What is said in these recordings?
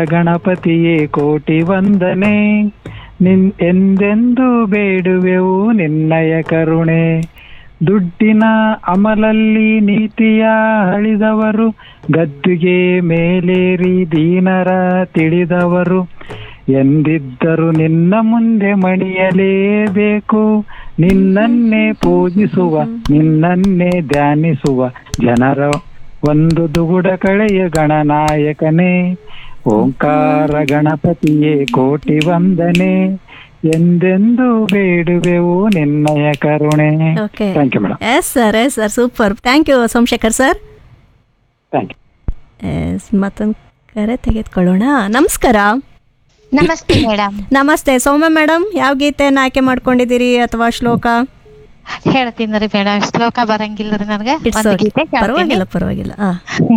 ಗಣಪತಿಯೇ ಕೋಟಿ ವಂದನೆ ನಿನ್ ಎಂದೆಂದು ಬೇಡುವೆವು ನಿನ್ನಯ ಕರುಣೆ ದುಡ್ಡಿನ ಅಮಲಲ್ಲಿ ನೀತಿಯ ಅಳಿದವರು ಗದ್ದುಗೆ ಮೇಲೇರಿ ದೀನರ ತಿಳಿದವರು ಎಂದಿದ್ದರು ನಿನ್ನ ಮುಂದೆ ಮಣಿಯಲೇಬೇಕು ನಿನ್ನನ್ನೇ ಪೂಜಿಸುವ ನಿನ್ನನ್ನೇ ಧ್ಯಾನಿಸುವ ಜನರ ಒಂದು ದುಗುಡ ಕಳೆಯ ಗಣನಾಯಕನೇ ಓಂಕಾರ ಗಣಪತಿಯೇ ಕೋಟಿ ವಂದನೆ ಎಂದೆಂದು ಬೇಡುವೆವು ನಿನ್ನಯ ಕರುಣೆ okay thank you madam yes sir yes sir super thank you Somashekar sir thank you yes ಮತ್ತೊಂದು ಕರೆ ತೆಗೆದುಕೊಳ್ಳೋಣ ನಮಸ್ಕಾರ ನಮಸ್ತೆ ಮೇಡಮ್ ನಮಸ್ತೆ ಸೌಮ್ಯ ಮೇಡಮ್ ಯಾವ ಗೀತೆಯನ್ನು ಆಯ್ಕೆ ಮಾಡ್ಕೊಂಡಿದ್ದೀರಿ ಅಥವಾ ಶ್ಲೋಕ ಹೇಳ್ತೀನಿ ರೀ ಮೇಡಮ್ ಶ್ಲೋಕ ಬರಂಗಿಲ್ಲ ರೀ ನನಗೆ It's ಒಂದು okay. ಗೀತೆ ಕೇಳ್ತೀನಿ. ಪರವಾಗಿಲ್ಲ ಪರವಾಗಿಲ್ಲ ಆ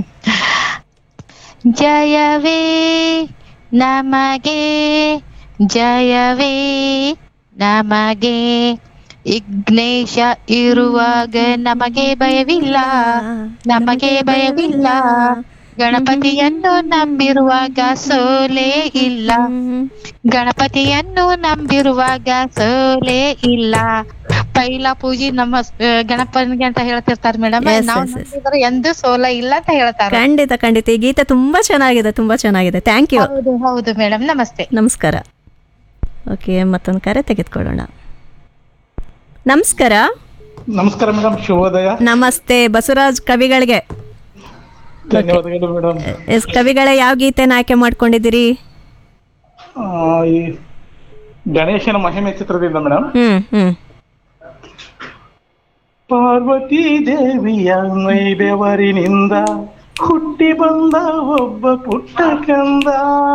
ಜಯವೇ ನಮಗೆ ಜಯವೇ ನಮಗೆ ವಿಘ್ನೇಶ ಇರುವಾಗ ನಮಗೆ ಭಯವಿಲ್ಲ ನಮಗೆ ಭಯವಿಲ್ಲ ಗಣಪತಿಯನ್ನು ನಂಬಿರುವಾಗ ಸೋಲೆ ಇಲ್ಲ ಗಣಪತಿಯನ್ನು ನಂಬಿರುವಾಗ ಸೋಲೆ ಇಲ್ಲ ಪೈಲ ಪೂಜೆ ನಮ್ಮ ಆ, ಗಣಪನಿಗೆ ಅಂತ ಹೇಳ್ತಿರ್ತಾರೆ ಮೇಡಮ್ Yes, ನಾವು yes, yes. ನಂಬಿದ್ರೆ ಎಂದೂ ಸೋಲ ಇಲ್ಲ ಅಂತ ಹೇಳ್ತಾರೆ ಖಂಡಿತ ಖಂಡಿತ ಈ ಗೀತೆ ತುಂಬಾ ಚೆನ್ನಾಗಿದೆ ತುಂಬಾ ಚೆನ್ನಾಗಿದೆ ಥ್ಯಾಂಕ್ ಯು ಹೌದು ಹೌದು ಮೇಡಮ್ ನಮಸ್ತೆ ನಮಸ್ಕಾರ ಓಕೆ ಮತ್ತೊಂದು ಕರೆ ತೆಗೆದುಕೊಳ್ಳೋಣ ನಮಸ್ಕಾರ ನಮಸ್ಕಾರ ಮೇಡಮ್ ಶುಭೋದಯ ನಮಸ್ತೆ ಬಸವರಾಜ್ ಕವಿಗಳಿಗೆ ಧನ್ಯವಾದಗಳು ಮೇಡಮ್ ಎಸ್ ಕವಿಗಳೇ ಯಾವ ಗೀತೆನ ಆಯ್ಕೆ ಮಾಡ್ಕೊಂಡಿದ್ದೀರಿ ಈ ಗಣೇಶನ ಮಹಿಮೆ ಚಿತ್ರದಿಂದ ಮೇಡಮ್ ಹ್ಮ್ ಹ್ಮ್ ಪಾರ್ವತಿ ದೇವಿಯ ಮೈಬೆವರಿನಿಂದ ಹುಟ್ಟಿ ಬಂದ ಒಬ್ಬ ಪುಟ್ಟ ಕಂದ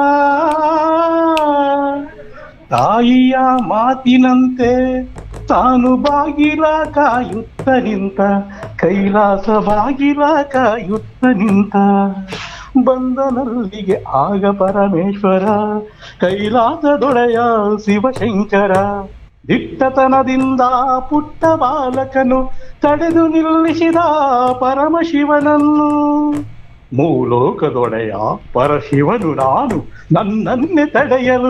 ತಾಯಿಯ ಮಾತಿನಂತೆ ತಾನು ಬಾಗಿಲ ಕಾಯುತ್ತ ನಿಂತ ಕೈಲಾಸ ಬಾಗಿಲ ಕಾಯುತ್ತ ನಿಂತ ಬಂದನಲ್ಲಿಗೆ ಆಗ ಪರಮೇಶ್ವರ ಕೈಲಾಸದೊಡೆಯ ಶಿವಶಂಕರ ದಿಟ್ಟತನದಿಂದ ಪುಟ್ಟ ಬಾಲಕನು ತಡೆದು ನಿಲ್ಲಿಸಿದ ಪರಮಶಿವನನ್ನು ಮೂಲೋಕದೊಡೆಯ ಪರಶಿವನು ನಾನು ನನ್ನನ್ನೇ ತಡೆಯಲು